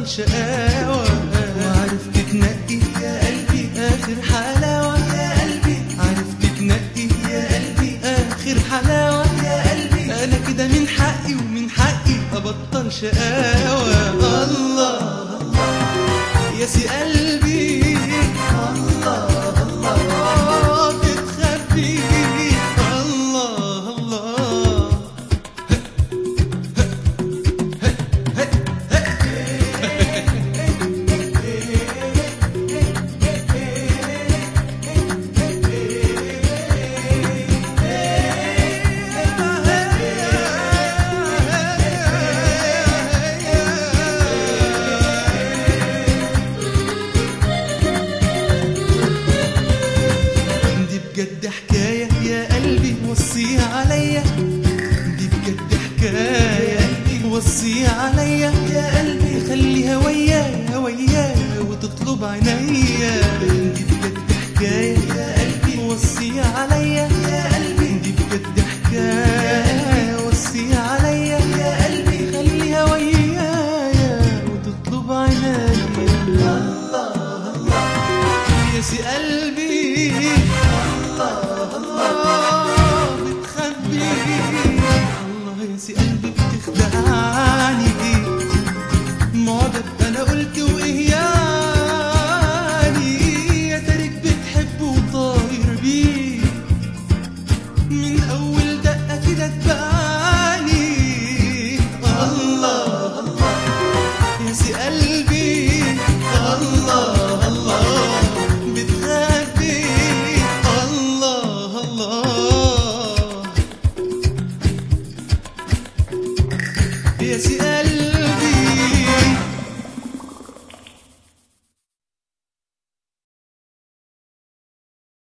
ابطل شقاوة وعرفت تنقي يا قلبي اخر حلاوة يا قلبي عرفت تنقي يا قلبي اخر حلاوة يا قلبي انا كده من حقي ومن حقي ابطل شقاوة الله يا سي قلبي الله الله تتخبي الله الله دي بجد حكاية يا قلبي وصيها عليا دي بجد حكاية وصيها عليا يا قلبي خليها ويايا ويايا وتطلب عينيا